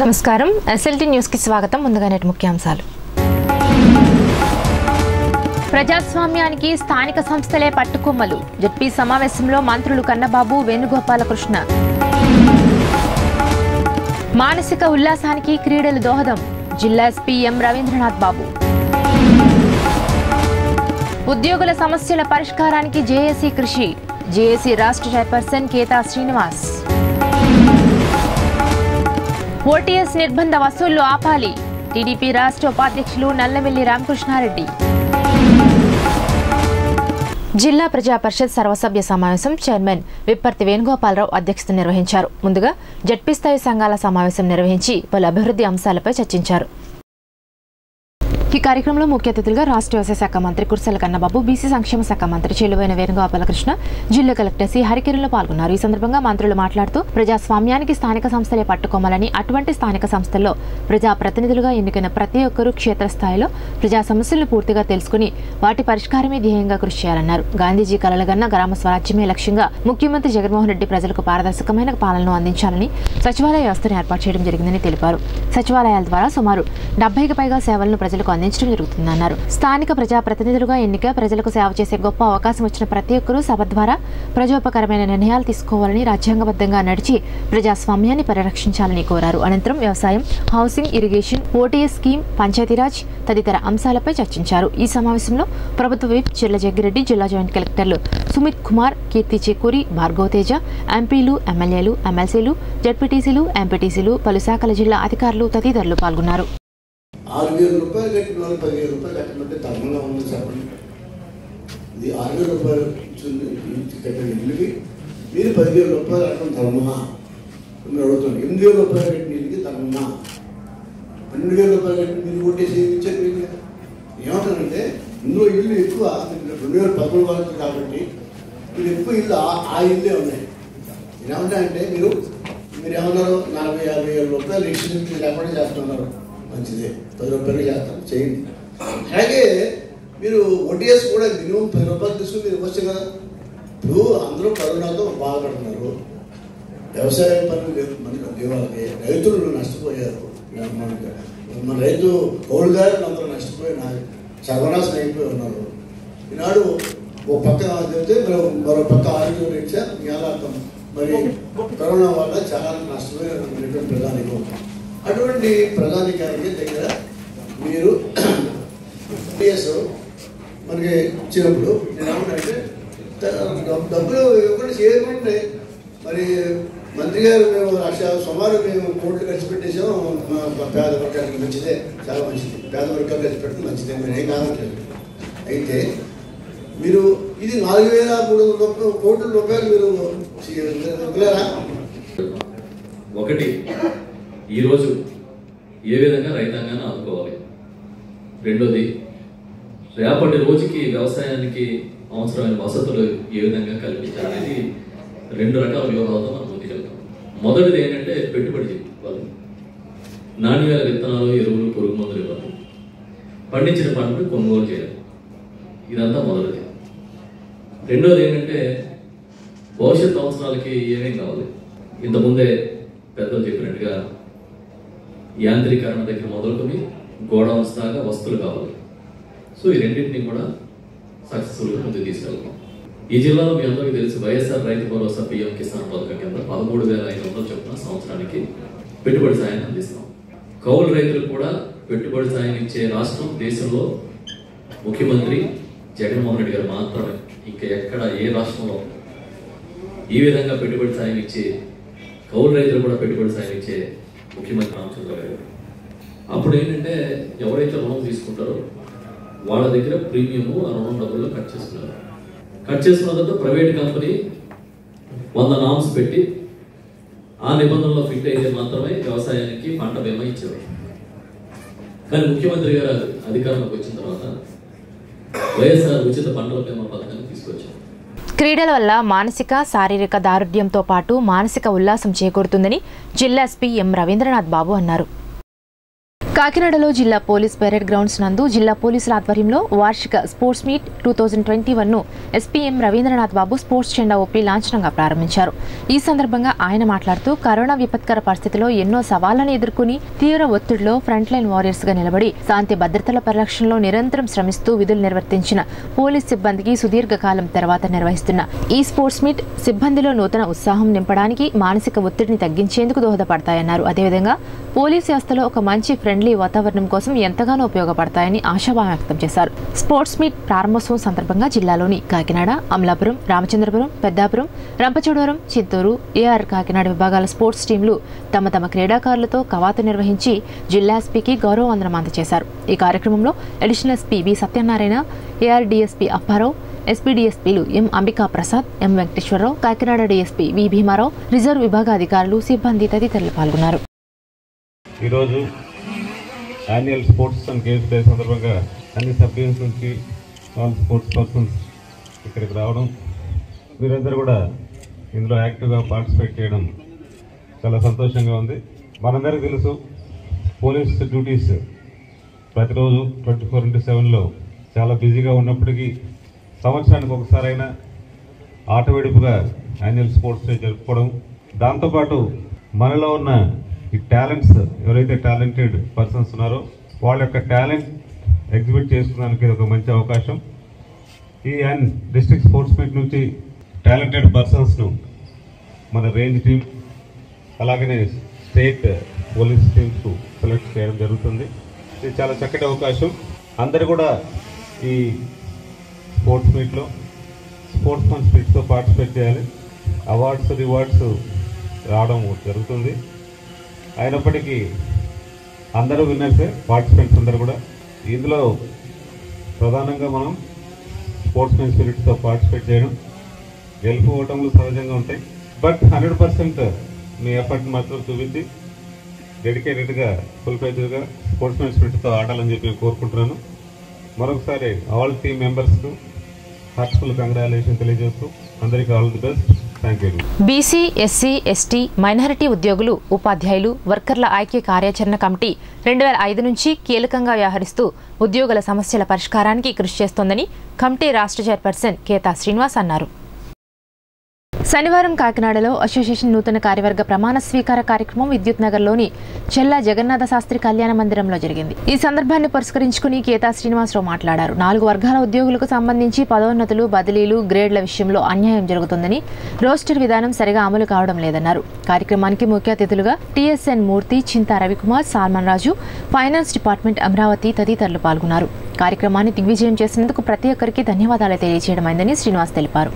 నమస్కారం ఎస్ఎల్టీ న్యూస్కి స్వాగతం ముందుగా నేటి ముఖ్యాంశాలు ప్రజాస్వామ్యానికి స్థానిక సంస్థలే పట్టుకొమ్మలు జడ్పీ సమావేశంలో మంత్రులు కన్నబాబు వేణుగోపాలకృష్ణ మానసిక ఉల్లాసానికి క్రీడలు దోహదం జిల్లా ఎస్పీ ఎం రవీంద్రనాథ్ బాబు ఉద్యోగుల సమస్యల పరిష్కారానికి జేఏసీ కృషి జేఏసీ రాష్ట్ర చైర్పర్సన్ కేతా శ్రీనివాస్ ఓటీఎస్ నిర్బంధ వసూళ్లు ఆపాలి టీడీపీ రాష్ట్ర ఉపాధ్యక్షులు నల్లవెల్లి రామకృష్ణారెడ్డి జిల్లా ప్రజా పరిషత్ సర్వసభ్య సమావేశం చైర్మన్ విప్పర్తి వేణుగోపాలరావు అధ్యక్షత నిర్వహించారు ముందుగా జడ్పీ స్థాయి సంఘాల సమావేశం నిర్వహించి పలు అభివృద్ధి అంశాలపై చర్చించారు ఈ కార్యక్రమంలో ముఖ్య అతిథులుగా రాష్ట్ర వ్యవసాయ శాఖ మంత్రి కుర్సల కన్నబాబు బీసీ సంక్షేమ శాఖ మంత్రి చెలువైన వేణుగోపాలకృష్ణ జిల్లా కలెక్టర్ సి హరికిరణ్లో పాల్గొన్నారు ఈ సందర్భంగా మంత్రులు మాట్లాడుతూ ప్రజాస్వామ్యానికి స్థానిక సంస్థలే పట్టుకోమాలని అటువంటి స్థానిక సంస్థల్లో ప్రజా ప్రతినిధులుగా ఎన్నికైన ప్రతి ఒక్కరూ క్షేత్రస్థాయిలో ప్రజా సమస్యలను పూర్తిగా తెలుసుకుని వాటి పరిష్కారమే ధ్యేయంగా కృషి చేయాలన్నారు గాంధీజీ కలలుగన్న గ్రామ స్వరాజ్యమే లక్ష్యంగా ముఖ్యమంత్రి జగన్మోహన్ రెడ్డి ప్రజలకు పారదర్శకమైన పాలనను అందించాలని సచివాలయ వ్యవస్థను ఏర్పాటు చేయడం జరిగిందని తెలిపారు సచివాలయాల ద్వారా సుమారు డెబ్బైకి పైగా సేవలను ప్రజలకు అందించడం జరుగుతుందన్నారు స్థానిక ప్రజాప్రతినిధులుగా ఎన్నిక ప్రజలకు సేవ చేసే గొప్ప అవకాశం వచ్చిన ప్రతి ఒక్కరూ సభ ద్వారా ప్రజోపకరమైన నిర్ణయాలు తీసుకోవాలని రాజ్యాంగబద్ధంగా నడిచి ప్రజాస్వామ్యాన్ని పరిరక్షించాలని కోరారు అనంతరం వ్యవసాయం housing irrigation OTS scheme Panchayati Raj తదితర అంశాలపై చర్చించారు ఈ సమావేశంలో ప్రభుత్వ విప్ జిల్లా జగ్గిరెడ్డి జిల్లా జాయింట్ కలెక్టర్లు సుమిత్ కుమార్ కీర్తి చేకూరి భార్గవ తేజ ఎంపీలు ఎమ్మెల్యేలు ఎమ్మెల్సీలు జడ్పీటీసీలు ఎంపీటీసీలు పలు శాఖల జిల్లా అధికారులు తదితరులు పాల్గొన్నారు ఆరు వేల రూపాయలు కట్టిన వాళ్ళు పదివేల రూపాయలు కట్టినట్టే ధర్మంగా ఉంది చెప్పండి ఇది ఆరు వేల రూపాయలు ఇచ్చింది ఇంటి కట్టిన ఇల్లుకి మీరు పదివేల రూపాయలు కట్టడం ధర్మమా మీరు అడుగుతాను ఎనిమిది వేల రూపాయలు కట్టిన ఇల్లుకి ధర్మమా పన్నెండు వేల రూపాయలు కట్టిన మీరు ఓటేసి ఇచ్చారు మీకు ఏమంటారంటే ఇందులో ఇల్లు ఎక్కువ మీకు రెండు వేల పదమూడు వాళ్ళకి కాబట్టి మీరు ఎక్కువ ఇల్లు ఆ- ఆ ఇల్లే ఉన్నాయి ఏమంటారంటే మీరు మీరు ఏమన్నారు నలభై యాభై వేల రూపాయలు ఎక్స్చేంజ్ లేకుండా చేస్తున్నారు మంచిదే పది రూపాయలు చేస్తాం చేయండి అలాగే మీరు ఓటీఎస్ కూడా మినిమం పది రూపాయలు తీసుకుని మీరు ఇవ్వచ్చు కదా ఇప్పుడు అందరూ కరోనాతో బాధపడుతున్నారు వ్యవసాయ పనులు లేవు మనకి దేవాలకి రైతులు నష్టపోయారు మనకి మన రైతు కౌలుదారులు అందరూ నష్టపోయి నా సర్వనాశనం అయిపోయి ఉన్నారు ఈనాడు ఓ పక్క చెప్తే మరో మరో పక్క ఆరోగ్యం రీత్యా జ్ఞానార్థం మరి కరోనా వల్ల చాలా నష్టపోయినటువంటి ప్రధానికం అటువంటి ప్రధానికానికి దగ్గర మీరు టీఎస్ మనకి ఇచ్చినప్పుడు నేను ఏమంటే డబ్బులు ఇవ్వకుండా చేయకుండా మరి మంత్రి గారు మేము లక్ష సుమారు మేము కోట్లు ఖర్చు పెట్టేసాం మా పేద వర్గానికి మంచిదే చాలా మంచిది పేద వర్గాలు ఖర్చు పెడితే మంచిదే మీరు ఏం కావట్లేదు అయితే మీరు ఇది నాలుగు వేల మూడు వందల రూపాయలు కోట్ల రూపాయలు మీరు ఇవ్వలేరా ఒకటి ఈరోజు ఏ విధంగా రైతాంగాన్ని ఆదుకోవాలి రెండోది రేపటి రోజుకి వ్యవసాయానికి అవసరమైన వసతులు ఏ విధంగా కల్పించాలనేది రెండు రకాల వ్యూహాలతో మనం ముందుకెళ్తాం మొదటిది ఏంటంటే పెట్టుబడి ఇవ్వాలి నాణ్యమైన విత్తనాలు ఎరువులు పురుగు మందులు ఇవ్వాలి పండించిన పంటను కొనుగోలు చేయాలి ఇదంతా మొదటిది రెండోది ఏంటంటే భవిష్యత్ అవసరాలకి ఏమేం కావాలి ఇంతకుముందే పెద్దలు చెప్పినట్టుగా యాంత్రీకరణ దగ్గర మొదలుకొని గోడౌన్స్ దాకా వస్తువులు కావాలి సో ఈ రెండింటిని కూడా సక్సెస్ఫుల్గా ముందుకు తీసుకెళ్తాం ఈ జిల్లాలో మీ అందరికీ తెలుసు వైఎస్ఆర్ రైతు భరోసా పిఎం కిసాన్ పథకం కింద పదమూడు వేల ఐదు వందలు చొప్పున సంవత్సరానికి పెట్టుబడి సాయాన్ని అందిస్తాం కౌలు రైతులకు కూడా పెట్టుబడి సాయం ఇచ్చే రాష్ట్రం దేశంలో ముఖ్యమంత్రి జగన్మోహన్ రెడ్డి గారు మాత్రమే ఇంకా ఎక్కడ ఏ రాష్ట్రంలో ఈ విధంగా పెట్టుబడి సాయం ఇచ్చే కౌలు రైతులు కూడా పెట్టుబడి సాయం ఇచ్చే ముఖ్యమంత్రి రామచంద్ర గారు అప్పుడు ఏంటంటే ఎవరైతే రుణం తీసుకుంటారో వాళ్ళ దగ్గర ప్రీమియము ఆ రుణం డబ్బుల్లో కట్ చేసుకున్నారు కట్ చేసుకున్న తర్వాత ప్రైవేట్ కంపెనీ వంద నామ్స్ పెట్టి ఆ నిబంధనలో ఫిట్ అయితే మాత్రమే వ్యవసాయానికి పంట బీమా ఇచ్చేవారు కానీ ముఖ్యమంత్రి గారు అధికారంలోకి వచ్చిన తర్వాత వైఎస్ఆర్ ఉచిత పంటల బీమా పథకాన్ని తీసుకొచ్చారు క్రీడల వల్ల మానసిక శారీరక దారుఢ్యంతో పాటు మానసిక ఉల్లాసం చేకూరుతుందని జిల్లా ఎస్పీ ఎం రవీంద్రనాథ్ బాబు అన్నారు కాకినాడలో జిల్లా పోలీస్ పెరేడ్ గ్రౌండ్స్ నందు జిల్లా పోలీసుల ఆధ్వర్యంలో వార్షిక sports meet two thousand twenty వన్ను ఎస్పీఎం రవీంద్రనాథ్ బాబు స్పోర్ట్స్ జెండా ఒప్పి లాంఛనంగా ప్రారంభించారు ఈ సందర్భంగా ఆయన మాట్లాడుతూ కరోనా విపత్కర పరిస్థితిలో ఎన్నో సవాళ్లను ఎదుర్కొని తీవ్ర ఒత్తిడిలో ఫ్రంట్ లైన్ వారియర్స్ గా నిలబడి శాంతి భద్రతల పరిరక్షణలో నిరంతరం శ్రమిస్తూ విధులు నిర్వర్తించిన పోలీస్ సిబ్బందికి సుదీర్ఘకాలం తర్వాత నిర్వహిస్తున్న ఈ స్పోర్ట్స్ మీట్ సిబ్బందిలో నూతన ఉత్సాహం నింపడానికి మానసిక ఒత్తిడిని తగ్గించేందుకు దోహదపడతాయన్నారు అదేవిధంగా పోలీస్ వ్యవస్థలో ఒక మంచి ఫ్రెండ్లీ వాతావరణం కోసం ఎంతగానో ఉపయోగపడతాయని ఆశాభావం వ్యక్తం చేశారు స్పోర్ట్స్ మీట్ ప్రారంభోత్సవం సందర్భంగా జిల్లాలోని కాకినాడ అమలాపురం రామచంద్రపురం పెద్దాపురం రంపచోడవరం చిత్తూరు ఏఆర్ కాకినాడ విభాగాల స్పోర్ట్స్ టీంలు తమ తమ క్రీడాకారులతో కవాతు నిర్వహించి జిల్లా ఎస్పీకి గౌరవ వందనం అందజేశారు ఈ కార్యక్రమంలో additional SP B Satyanarayana AR DSP Apparao SP డిఎస్పీలు M Ambika Prasad M Venkateswararao Kakinada DSP V Bhimarao reserve విభాగ అధికారులు సిబ్బంది తదితరులు పాల్గొన్నారు ఈరోజు annual sports and games day సందర్భంగా అన్ని సబ్ డివిజన్స్ నుంచి ఆల్ స్పోర్ట్స్ పర్సన్స్ ఇక్కడికి రావడం మీరందరూ కూడా ఇందులో యాక్టివ్గా పార్టిసిపేట్ చేయడం చాలా సంతోషంగా ఉంది మనందరికీ తెలుసు పోలీస్ డ్యూటీస్ ప్రతిరోజు ట్వంటీ ఫోర్ ఇంటూ సెవెన్లో చాలా బిజీగా ఉన్నప్పటికీ సంవత్సరానికి ఒకసారైనా ఆట విడుపుగా యాన్యువల్ స్పోర్ట్స్ డే జరుపుకోవడం దాంతోపాటు మనలో ఉన్న ఈ టాలెంట్స్ ఎవరైతే టాలెంటెడ్ పర్సన్స్ ఉన్నారో వాళ్ళ యొక్క టాలెంట్ ఎగ్జిబిట్ చేసుకోవడానికి ఇది ఒక మంచి అవకాశం ఈ అండ్ డిస్ట్రిక్ట్ స్పోర్ట్స్ మీట్ నుంచి టాలెంటెడ్ పర్సన్స్ను మన రేంజ్ టీం అలాగనే స్టేట్ పోలీస్ టీమ్స్ సెలెక్ట్ చేయడం జరుగుతుంది ఇది చాలా చక్కటి అవకాశం అందరు కూడా ఈ స్పోర్ట్స్ మీట్లో స్పోర్ట్స్ మన్ స్పిరిట్తో పార్టిసిపేట్ చేయాలి అవార్డ్స్ రివార్డ్స్ రావడం జరుగుతుంది అయినప్పటికీ అందరూ విన్నర్సే పార్టిసిపెంట్స్ అందరూ కూడా ఇందులో ప్రధానంగా మనం స్పోర్ట్స్ మెన్ స్పిరిట్తో పార్టిసిపేట్ చేయడం గెలుపు ఓటములు సహజంగా ఉంటాయి బట్ హండ్రెడ్ పర్సెంట్ మీ ఎఫర్ట్ మాత్రం చూపించి డెడికేటెడ్గా ఫుల్ ఫెజ్డ్గా స్పోర్ట్స్ మెన్ స్పిరిట్తో ఆడాలని చెప్పి నేను కోరుకుంటున్నాను మరొకసారి ఆల్ టీమ్ మెంబర్స్కు హార్ట్ఫుల్ కంగ్రాచులేషన్ తెలియజేస్తూ అందరికీ all the best thank you BC SC ST minority ఉద్యోగులు ఉపాధ్యాయులు వర్కర్ల ఐక్య కార్యాచరణ కమిటీ రెండు వేల ఐదు నుంచి కీలకంగా వ్యవహరిస్తూ ఉద్యోగుల సమస్యల పరిష్కారానికి కృషి చేస్తోందని కమిటీ రాష్ట్ర చైర్పర్సన్ కేతా శ్రీనివాస్ అన్నారు శనివారం కాకినాడలో అసోసియేషన్ నూతన కార్యవర్గ ప్రమాణ స్వీకార కార్యక్రమం విద్యుత్ నగర్లోని చెల్ల జగన్నాథ శాస్త్రి కళ్యాణ మందిరంలో జరిగింది ఈ సందర్భాన్ని పురస్కరించుకుని కేతా శ్రీనివాసరావు మాట్లాడారు నాలుగు వర్గాల ఉద్యోగులకు సంబంధించి పదోన్నతులు బదిలీలు గ్రేడ్ల విషయంలో అన్యాయం జరుగుతుందని రోస్టర్ విధానం సరిగా అమలు కావడం లేదన్నారు కార్యక్రమానికి ముఖ్య అతిథులుగా TSN Murthy Chinta Ravikumar Solomon Raju finance department Amaravati తదితరులు పాల్గొన్నారు కార్యక్రమాన్ని దిగ్విజయం చేసినందుకు ప్రతి ఒక్కరికి ధన్యవాదాలు తెలియజేయడమైందని శ్రీనివాస్ తెలిపారు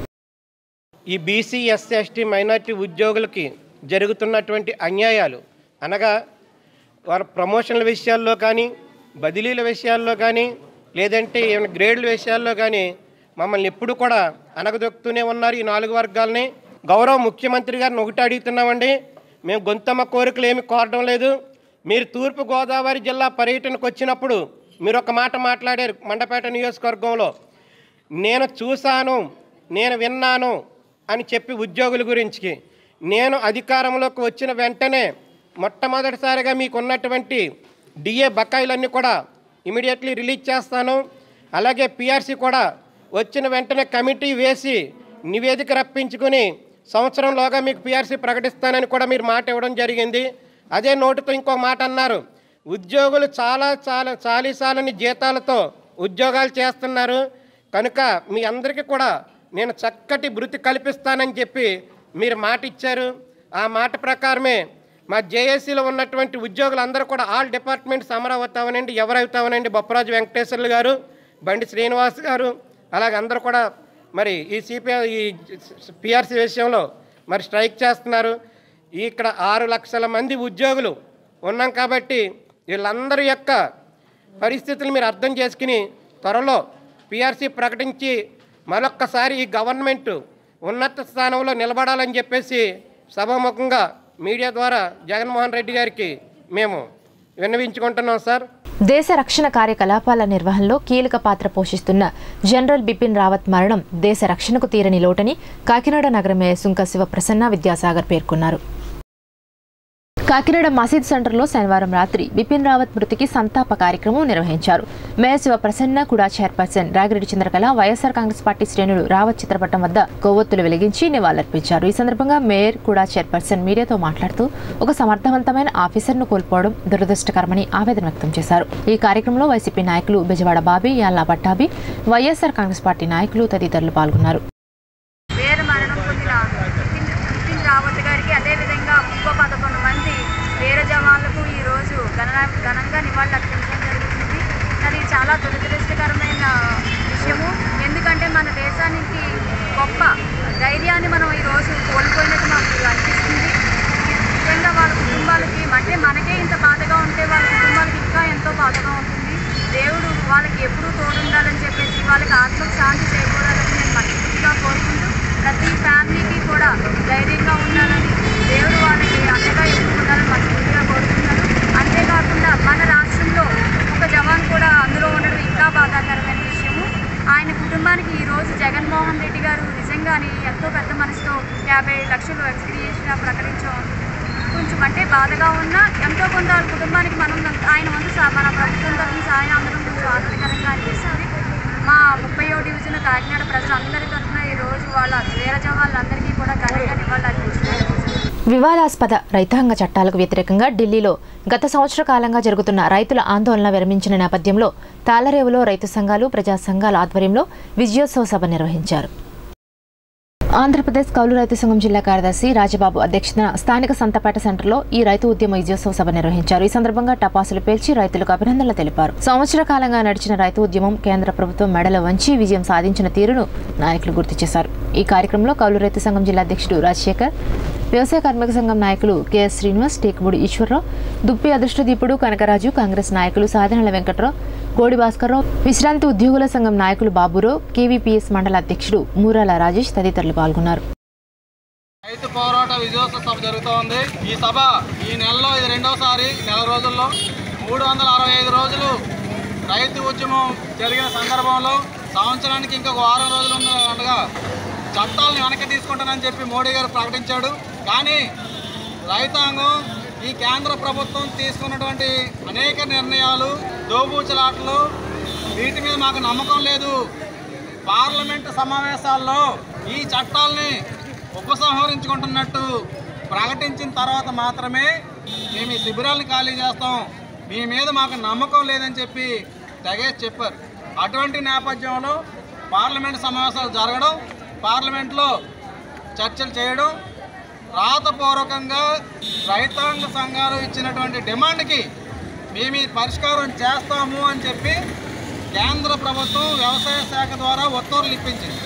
ఈ బీసీ ఎస్సీ ఎస్టీ మైనార్టీ ఉద్యోగులకి జరుగుతున్నటువంటి అన్యాయాలు అనగా వారి ప్రమోషన్ల విషయాల్లో కానీ బదిలీల విషయాల్లో కానీ లేదంటే ఏమైనా గ్రేడ్ల విషయాల్లో కానీ మమ్మల్ని ఎప్పుడు కూడా అనగదొక్కుతూనే ఉన్నారు ఈ నాలుగు వర్గాలని గౌరవ ముఖ్యమంత్రి గారిని ఒకటి అడుగుతున్నామండి మేము గొంతమ్మ కోరికలు ఏమి కోరడం లేదు మీరు తూర్పు గోదావరి జిల్లా పర్యటనకు వచ్చినప్పుడు మీరు ఒక మాట మాట్లాడారు మండపేట నియోజకవర్గంలో నేను చూశాను నేను విన్నాను అని చెప్పి ఉద్యోగుల గురించి నేను అధికారంలోకి వచ్చిన వెంటనే మొట్టమొదటిసారిగా మీకు ఉన్నటువంటి డిఏ బకాయిలన్నీ కూడా ఇమీడియట్లీ రిలీజ్ చేస్తాను అలాగే పిఆర్సీ కూడా వచ్చిన వెంటనే కమిటీ వేసి నివేదిక రప్పించుకుని సంవత్సరంలోగా మీకు పిఆర్సీ ప్రకటిస్తానని కూడా మీరు మాట ఇవ్వడం జరిగింది అదే నోటుతో ఇంకో మాట అన్నారు ఉద్యోగులు చాలా చాలా చాలీసాలని జీతాలతో ఉద్యోగాలు చేస్తున్నారు కనుక మీ అందరికీ కూడా నేను చక్కటి భృతి కల్పిస్తానని చెప్పి మీరు మాట ఇచ్చారు ఆ మాట ప్రకారమే మా జేఏసీలో ఉన్నటువంటి ఉద్యోగులందరూ కూడా ఆల్ డిపార్ట్మెంట్స్ అమరావతి అవనండి ఎవరైతే అవనండి బొప్పరాజు వెంకటేశ్వర్లు గారు బండి శ్రీనివాస్ గారు అలాగే అందరూ కూడా మరి ఈ సిపిఐ ఈ పిఆర్సీ విషయంలో మరి స్ట్రైక్ చేస్తున్నారు ఇక్కడ ఆరు లక్షల మంది ఉద్యోగులు ఉన్నాం కాబట్టి వీళ్ళందరి యొక్క పరిస్థితులు మీరు అర్థం చేసుకుని త్వరలో పిఆర్సీ ప్రకటించి మరొక్కసారి ఈ గవర్నమెంట్ ఉన్నత స్థానంలో నిలబడాలని చెప్పేసి సభాముఖంగా మీడియా ద్వారా జగన్మోహన్ రెడ్డి గారికి మేము విన్నవించుకుంటున్నాం సార్ దేశ రక్షణ కార్యకలాపాల నిర్వహణలో కీలక పాత్ర పోషిస్తున్న జనరల్ బిపిన్ రావత్ మరణం దేశ రక్షణకు తీరని లోటని కాకినాడ నగర మేయర్ సుంక శివ ప్రసన్న విద్యాసాగర్ పేర్కొన్నారు కాకినాడ మసీద్ సెంటర్లో శనివారం రాత్రి బిపిన్ రావత్ మృతికి సంతాప కార్యక్రమం నిర్వహించారు మేయర్ శివప్రసన్న కూడా chairperson Ragireddy Chandrakala YSR Congress party శ్రేణులు రావత్ చిత్రపటం వద్ద కొవ్వొత్తులు వెలిగించి నివాళులర్పించారు ఈ సందర్భంగా మేయర్ కూడా చైర్పర్సన్ మీడియాతో మాట్లాడుతూ ఒక సమర్థవంతమైన ఆఫీసర్ను కోల్పోవడం దురదృష్టకరమని ఆవేదన వ్యక్తం చేశారు ఈ కార్యక్రమంలో వైసీపీ నాయకులు Bezawada Bobby Yalla Pattabhi YSR Congress party నాయకులు తదితరులు పాల్గొన్నారు వీర మరణం పొందిన నితిన్ నితిన్ రావత్ గారికి అదేవిధంగా ఇంకో పదకొండు మంది వీర జవాన్లకు ఈరోజు ఘన ఘనంగా నివాళులు అర్పించడం జరుగుతుంది అది చాలా దురదృష్టకరమైన విషయము ఎందుకంటే మన దేశానికి గొప్ప ధైర్యాన్ని మనం ఈరోజు కోల్పోయినట్టు మాకు అనిపిస్తుంది నిజంగా వాళ్ళ కుటుంబాలకి అంటే మనకే ఇంత బాధగా ఉంటే వాళ్ళ కుటుంబాలకి ఇంకా ఎంతో బాధగా ఉంటుంది దేవుడు వాళ్ళకి ఎప్పుడూ తోడుండాలని చెప్పేసి వాళ్ళకి ఆత్మకు శాంతి చేకూరాలని నేను మనస్ఫూర్తిగా కోరుకుంటూ ప్రతి ఫ్యామిలీకి కూడా ధైర్యంగా ఉండాలని దేవుడు వాళ్ళకి అంతగా ఎప్పుడు ఉండాలని మనస్ఫూర్తిగా కోరుకుంటున్నాను అంతేకాకుండా మన రాష్ట్రంలో ఒక జవాన్ కూడా అందులో ఉండడం ఇంకా బాధాకరమైన విషయము ఆయన కుటుంబానికి ఈరోజు జగన్మోహన్ రెడ్డి గారు నిజంగానే ఎంతో పెద్ద మనసుతో యాభై లక్షలు ఎక్స్గ్రియేషన్ ప్రకటించాం కొంచెం అంటే బాధగా ఉన్నా ఎంతో కొంత వాళ్ళ కుటుంబానికి మనం ఆయన వంతు సహా- మన ప్రభుత్వం తరఫున సహాయం అందరం కొంచెం ఆనందకరంగా అనిపిస్తుంది మా ముప్పై డివిజన్ కాకినాడ ప్రజలందరి తరఫున ఈరోజు వాళ్ళ వీర జవాన్లందరికీ కూడా ఘనంగా నివాళులు అర్పించడం వివాదాస్పద రైతాంగ చట్టాలకు వ్యతిరేకంగా ఢిల్లీలో గత సంవత్సర కాలంగా జరుగుతున్న రైతుల ఆందోళన విరమించిన నేపథ్యంలో తాళరేవులో రైతు సంఘాలు ప్రజా సంఘాల ఆధ్వర్యంలో విజయోత్సవ సభ నిర్వహించారు ఆంధ్రప్రదేశ్ కౌలు రైతు సంఘం జిల్లా కార్యదర్శి రాజబాబు అధ్యక్షతన స్థానిక సంతపేట సెంటర్లో ఈ రైతు ఉద్యమ విజయోత్సవ సభ నిర్వహించారు ఈ సందర్భంగా టపాసులు పేల్చి రైతులకు అభినందనలు తెలిపారు సంవత్సర కాలంగా నడిచిన రైతు ఉద్యమం కేంద్ర ప్రభుత్వం మెడల వంచి విజయం సాధించిన తీరును నాయకులు గుర్తు చేశారు ఈ కార్యక్రమంలో కౌలు రైతు సంఘం జిల్లా అధ్యక్షుడు రాజశేఖర్ వ్యవసాయ కార్మిక సంఘం నాయకులు కెఎస్ శ్రీనివాస్ టేకుముడి ఈశ్వరరావు దుప్పి అదృష్టదీపుడు కనకరాజు కాంగ్రెస్ నాయకులు సాధనల వెంకట్రావు కోడి భాస్కర్రావు విశ్రాంతి ఉద్యోగుల సంఘం నాయకులు బాబురావు కేవీపీఎస్ మండల అధ్యక్షుడు మూరాల రాజేష్ తదితరులు పాల్గొన్నారు రైతు పోరాట విజయోత్సవ సభ జరుగుతోంది ఈ సభ ఈ నెలలో ఇది రెండవసారి నెల రోజుల్లో మూడు వందల అరవై ఐదు రోజులు రైతు ఉద్యమం జరిగిన సందర్భంలో సంవత్సరానికి ఇంకొక వారం రోజులు ఉన్న- ఉండగా చట్టాలను వెనక్కి తీసుకుంటానని చెప్పి మోడీ గారు ప్రకటించాడు కానీ రైతాంగం ఈ కేంద్ర ప్రభుత్వం తీసుకున్నటువంటి అనేక నిర్ణయాలు దోబూచలాటలు వీటి మీద మాకు నమ్మకం లేదు పార్లమెంటు సమావేశాల్లో ఈ చట్టాలని ఉపసంహరించుకుంటున్నట్టు ప్రకటించిన తర్వాత మాత్రమే మేము ఈ శిబిరాలను ఖాళీ చేస్తాం మీ మీద మాకు నమ్మకం లేదని చెప్పి తెగేసి చెప్పారు అటువంటి నేపథ్యంలో పార్లమెంట్ సమావేశాలు జరగడం పార్లమెంట్లో చర్చలు చేయడం రాతపూర్వకంగా రైతాంగ సంఘాలు ఇచ్చినటువంటి డిమాండ్కి మేము ఈ పరిష్కారం చేస్తాము అని చెప్పి కేంద్ర ప్రభుత్వం వ్యవసాయ శాఖ ద్వారా ఉత్తర్వులు ఇప్పించింది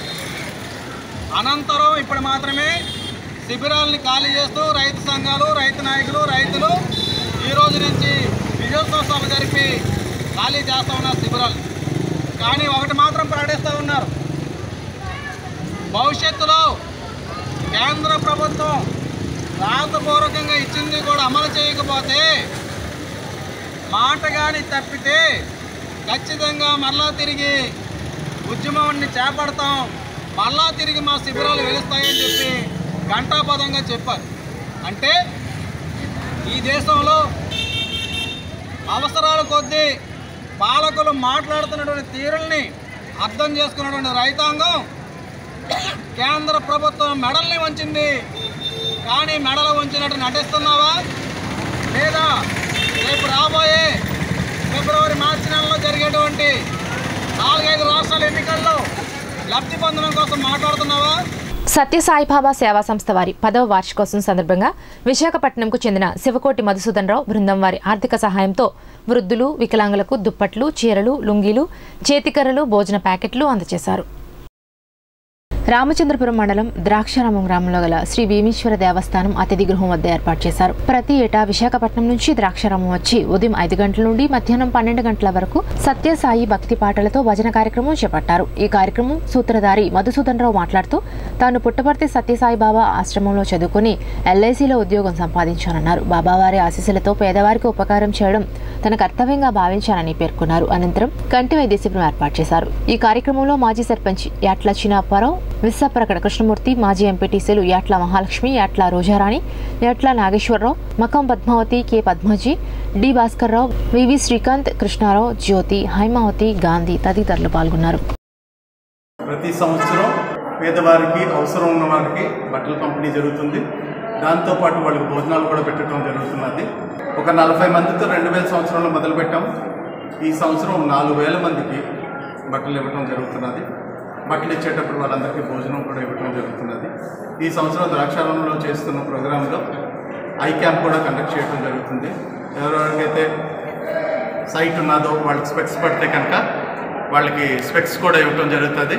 అనంతరం ఇప్పుడు మాత్రమే శిబిరాలని ఖాళీ చేస్తూ రైతు సంఘాలు రైతు నాయకులు రైతులు ఈ రోజు నుంచి విజయోత్సవ సభ జరిపి ఖాళీ చేస్తూ ఉన్నారు శిబిరాలు కానీ ఒకటి మాత్రం ప్రకటిస్తూ ఉన్నారు భవిష్యత్తులో కేంద్ర ప్రభుత్వం రాతపూర్వకంగా ఇచ్చింది కూడా అమలు చేయకపోతే మాట కానీ తప్పితే ఖచ్చితంగా మరలా తిరిగి ఉద్యమాన్ని చేపడతాం మళ్ళా తిరిగి మా శిబిరాలు వెలుస్తాయని చెప్పి ఘంటాపదంగా చెప్పారు అంటే ఈ దేశంలో అవసరాల కొద్దీ పాలకులు మాట్లాడుతున్నటువంటి తీరుల్ని అర్థం చేసుకున్నటువంటి రైతాంగం కేంద్ర ప్రభుత్వం మెడల్ని వంచింది కానీ మెడలు వంచినట్టు నటిస్తున్నావా లేదా రేపు రాబోయే ఫిబ్రవరి మార్చి నెలలో జరిగేటువంటి నాలుగైదు రాష్ట్రాల ఎన్నికల్లో లబ్ధి పొందడం కోసం మాట్లాడుతున్నావా సత్యసాయిబాబా సేవా సంస్థ వారి పదవ వార్షికోత్సవం సందర్భంగా విశాఖపట్నంకు చెందిన శివకోటి మధుసూదన్ రావు బృందం వారి ఆర్థిక సహాయంతో వృద్ధులు వికలాంగులకు దుప్పట్లు చీరలు లుంగీలు చేతికర్రలు భోజన ప్యాకెట్లు అందజేశారు రామచంద్రపురం మండలం ద్రాక్షారామం గ్రామంలో గల శ్రీ భీమేశ్వర దేవస్థానం అతిథి గృహం వద్ద ఏర్పాటు చేశారు ప్రతి ఏటా విశాఖపట్నం నుంచి ద్రాక్షారామం వచ్చి ఉదయం ఐదు గంటల నుండి మధ్యాహ్నం పన్నెండు గంటల వరకు సత్యసాయి భక్తి పాటలతో భజన కార్యక్రమం చేపట్టారు ఈ కార్యక్రమం సూత్రధారి మధుసూదన్ రావు మాట్లాడుతూ తాను పుట్టపర్తి సత్యసాయి బాబా ఆశ్రమంలో చదువుకుని ఎల్ఐసిలో ఉద్యోగం సంపాదించానన్నారు బాబావారి ఆశీస్సులతో పేదవారికి ఉపకారం చేయడం తన కర్తవ్యంగా భావించానని పేర్కొన్నారు అనంతరం కంటి వైద్య శిబిరం ఏర్పాటు చేశారు ఈ కార్యక్రమంలో మాజీ సర్పంచ్ యాట్ల చినాపారావు విశాపరకడ కృష్ణమూర్తి మాజీ ఎంపీటీసీలు యాట్ల మహాలక్ష్మి యాట్ల రోజారాణి యాట్ల నాగేశ్వరరావు మకం Padmavathi K Padmaji D Bhaskararao VV Srikanth Krishnarao Jyothi Haimavathi Gandhi తదితరులు పాల్గొన్నారు ప్రతి సంవత్సరం పేదవారికి అవసరం ఉన్న వారికి బట్టల పంపిణీ జరుగుతుంది దాంతోపాటు వాళ్ళకి భోజనాలు కూడా పెట్టడం జరుగుతున్నది ఒక నలభై మందితో రెండు వేల సంవత్సరంలో మొదలుపెట్టాం ఈ సంవత్సరం నాలుగు వేల మందికి బట్టలు ఇవ్వటం జరుగుతున్నది బట్టలు ఇచ్చేటప్పుడు వాళ్ళందరికీ భోజనం కూడా ఇవ్వటం జరుగుతున్నది ఈ సంవత్సరం ద్రాక్షారంలో చేస్తున్న ప్రోగ్రాంలో ఐ క్యాంప్ కూడా కండక్ట్ చేయడం జరుగుతుంది ఎవరెవరికైతే సైట్ ఉన్నదో వాళ్ళకి స్పెక్స్ పడితే కనుక వాళ్ళకి స్పెక్స్ కూడా ఇవ్వటం జరుగుతుంది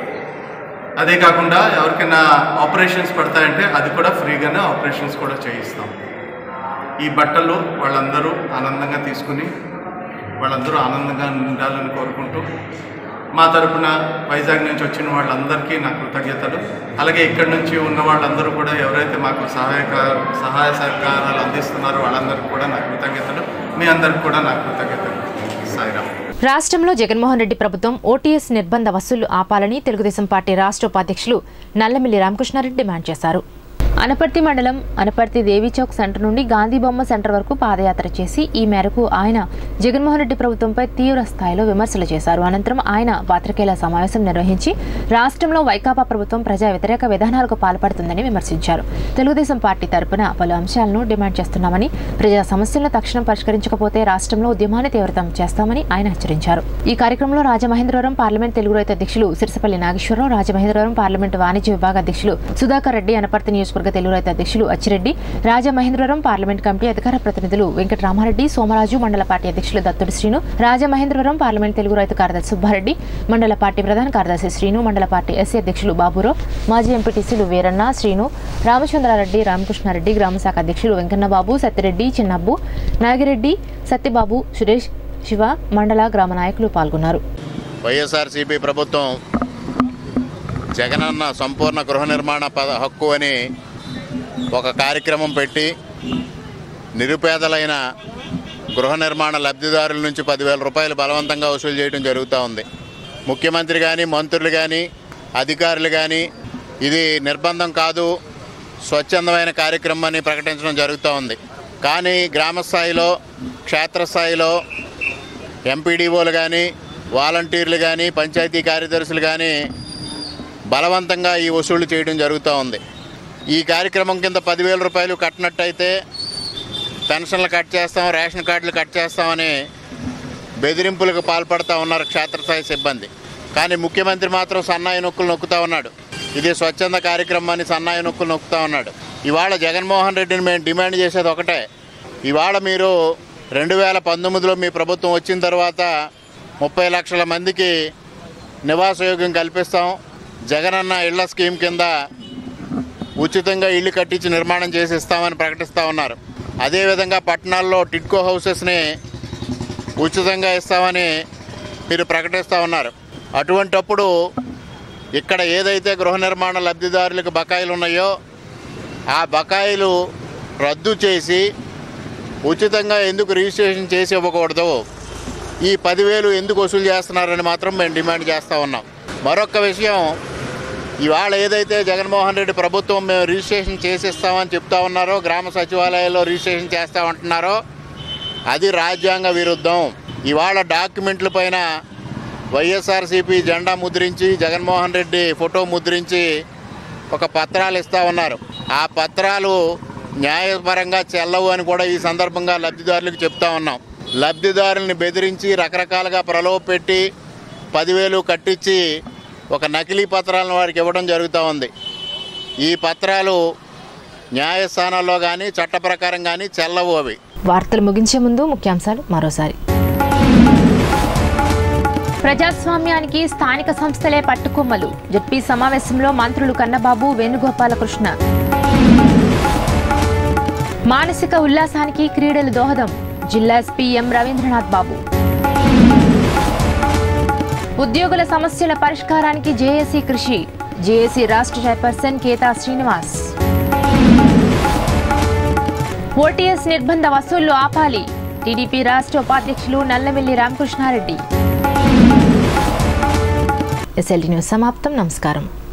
అదే కాకుండా ఎవరికైనా ఆపరేషన్స్ పడతాయంటే అది కూడా ఫ్రీగానే ఆపరేషన్స్ కూడా చేయిస్తాం ఈ బట్టలు వాళ్ళందరూ ఆనందంగా తీసుకుని వాళ్ళందరూ ఆనందంగా ఉండాలని కోరుకుంటూ మా తరపున వైజాగ్ నుంచి వచ్చిన వాళ్ళందరికీ నా కృతజ్ఞతలు అలాగే ఇక్కడి నుంచి ఉన్న వాళ్ళందరూ కూడా ఎవరైతే మాకు సహాయక సహాయ సహకారాలు అందిస్తున్నారో వాళ్ళందరికీ కూడా నా కృతజ్ఞతలు మీ అందరికి కూడా నా కృతజ్ఞతలు సాయిరామ్ రాష్ట్రంలో జగన్మోహన్ రెడ్డి ప్రభుత్వం ఓటీఎస్ నిర్బంధ వసూళ్లు ఆపాలని తెలుగుదేశం పార్టీ రాష్ట్ర ఉపాధ్యక్షులు నల్లమిల్లి రామకృష్ణారెడ్డి డిమాండ్ చేశారు అనపర్తి మండలం అనపర్తి దేవి చౌక్ సెంటర్ నుండి గాంధీ బొమ్మ సెంటర్ వరకు పాదయాత్ర చేసి ఈ మేరకు ఆయన జగన్మోహన్ రెడ్డి ప్రభుత్వంపై తీవ్ర స్థాయిలో విమర్శలు చేశారు అనంతరం ఆయన పాత్రికేయుల సమావేశం నిర్వహించి రాష్ట్రంలో వైకాపా ప్రభుత్వం ప్రజా వ్యతిరేక విధానాలకు పాల్పడుతుందని విమర్శించారు తెలుగుదేశం పార్టీ తరపున పలు అంశాలను డిమాండ్ చేస్తున్నామని ప్రజా సమస్యలను తక్షణం పరిష్కరించకపోతే రాష్ట్రంలో ఉద్యమాన్ని తీవ్రతం చేస్తామని ఆయన హెచ్చరించారు ఈ కార్యక్రమంలో రాజమహేంద్రవరం పార్లమెంట్ తెలుగు రైతు అధ్యక్షులు సిరిసపల్లి నాగేశ్వరరావు రాజమహేంద్రవరం పార్లమెంట్ వాణిజ్య విభాగ అధ్యక్షులు సుధాకర్ రెడ్డి అనపర్తి నియోజకవర్గ తెలుగు రైతు అధ్యక్షులు అచ్చిరెడ్డి రాజమహేంద్రవరం పార్లమెంట్ కమిటీ అధికార ప్రతినిధులు వెంకటరామారెడ్డి సోమరాజు మండల పార్టీ అధ్యక్షులు దత్తుడి శ్రీను రాజమహేంద్రవరం పార్లమెంట్ తెలుగు రైతు కార్యదర్శి సుబ్బారెడ్డి మండల పార్టీ ప్రధాన కార్యదర్శి శ్రీను మండల పార్టీ ఎస్సీ అధ్యక్షులు బాబురావు మాజీ ఎంపీటీసీలు వీరన్న శ్రీను రామచంద్రారెడ్డి రామకృష్ణారెడ్డి గ్రామశాఖ అధ్యక్షులు వెంకన్నబాబు సత్యరెడ్డి చిన్నబ్బు నాగిరెడ్డి సత్యబాబు సురేష్ శివ మండల గ్రామ నాయకులు పాల్గొన్నారు వైఎస్ఆర్సీపీ ప్రభుత్వం జగనన్న సంపూర్ణ గృహ నిర్మాణ పద హక్కు అని ఒక కార్యక్రమం పెట్టి నిరుపేదలైన గృహ నిర్మాణ లబ్ధిదారుల నుంచి పదివేల రూపాయలు బలవంతంగా వసూలు చేయడం జరుగుతూ ఉంది ముఖ్యమంత్రి కానీ మంత్రులు కానీ అధికారులు కానీ ఇది నిర్బంధం కాదు స్వచ్ఛందమైన కార్యక్రమాన్ని ప్రకటించడం జరుగుతూ ఉంది కానీ గ్రామ స్థాయిలో క్షేత్రస్థాయిలో ఎంపీడీఓలు కానీ వాలంటీర్లు కానీ పంచాయతీ కార్యదర్శులు కానీ బలవంతంగా ఈ వసూళ్లు చేయడం జరుగుతూ ఉంది ఈ కార్యక్రమం కింద పదివేల రూపాయలు కట్టినట్టయితే పెన్షన్లు కట్ చేస్తాం రేషన్ కార్డులు కట్ చేస్తామని బెదిరింపులకు పాల్పడుతూ ఉన్నారు క్షేత్రస్థాయి సిబ్బంది కానీ ముఖ్యమంత్రి మాత్రం సన్నాయి నొక్కులు నొక్కుతూ ఉన్నాడు ఇది స్వచ్ఛంద కార్యక్రమాన్ని సన్నాయి నొక్కులు నొక్కుతూ ఉన్నాడు ఇవాళ జగన్మోహన్ రెడ్డిని మేము డిమాండ్ చేసేది ఒకటే ఇవాళ మీరు రెండు వేల పంతొమ్మిదిలో మీ ప్రభుత్వం వచ్చిన తర్వాత ముప్పై లక్షల మందికి నివాసయోగ్యం కల్పిస్తాం జగనన్న ఇళ్ల స్కీమ్ కింద ఉచితంగా ఇల్లు కట్టించి నిర్మాణం చేసి ఇస్తామని ప్రకటిస్తూ ఉన్నారు అదేవిధంగా పట్టణాల్లో టిడ్కో హౌసెస్ని ఉచితంగా ఇస్తామని మీరు ప్రకటిస్తూ ఉన్నారు అటువంటప్పుడు ఇక్కడ ఏదైతే గృహ నిర్మాణ లబ్ధిదారులకు బకాయిలు ఉన్నాయో ఆ బకాయిలు రద్దు చేసి ఉచితంగా ఎందుకు రిజిస్ట్రేషన్ చేసి ఇవ్వకూడదు ఈ పదివేలు ఎందుకు వసూలు చేస్తున్నారని మాత్రం మేము డిమాండ్ చేస్తూ ఉన్నాం మరొక విషయం ఇవాళ ఏదైతే జగన్మోహన్ రెడ్డి ప్రభుత్వం మేము రిజిస్ట్రేషన్ చేసిస్తామని చెప్తా ఉన్నారో గ్రామ సచివాలయాల్లో రిజిస్ట్రేషన్ చేస్తామంటున్నారో అది రాజ్యాంగ విరుద్ధం ఇవాళ డాక్యుమెంట్ల పైన వైఎస్ఆర్సీపీ జెండా ముద్రించి జగన్మోహన్ రెడ్డి ఫోటో ముద్రించి ఒక పత్రాలు ఇస్తా ఉన్నారు ఆ పత్రాలు న్యాయపరంగా చెల్లవు అని కూడా ఈ సందర్భంగా లబ్ధిదారులకు చెప్తా ఉన్నాం లబ్ధిదారుల్ని బెదిరించి రకరకాలుగా ప్రలోభ పెట్టి పదివేలు కట్టించి ఒక నకిలీ పత్రాలను వారికి ఇవ్వడం జరుగుతూ ఉంది ఈ పత్రాలు న్యాయస్థానాల్లో కానీ చట్ట ప్రకారం కానీ చెల్లవు అవి వార్తలు ముగించే ముందు ముఖ్యాంశాలు మరోసారి ప్రజాస్వామ్యానికి స్థానిక సంస్థలే పట్టుకొమ్మలు జడ్పీ సమావేశంలో మంత్రులు కన్నబాబు వేణుగోపాలకృష్ణ మానసిక ఉల్లాసానికి క్రీడలు దోహదం జిల్లా ఎస్పీ ఎం రవీంద్రనాథ్ బాబు ఉద్యోగుల సమస్యల పరిష్కారానికి జేఏసీ కృషి జేఏసీ రాష్ట్ర చైర్పర్సన్ కేతా శ్రీనివాస్ ఓటీఎస్ నిర్బంధ వసూళ్లు ఆపాలి టీడీపీ రాష్ట్ర ఉపాధ్యక్షులు నల్లమిల్లి రామకృష్ణారెడ్డి ఎస్ఎల్టీ న్యూస్ సమాప్తం నమస్కారం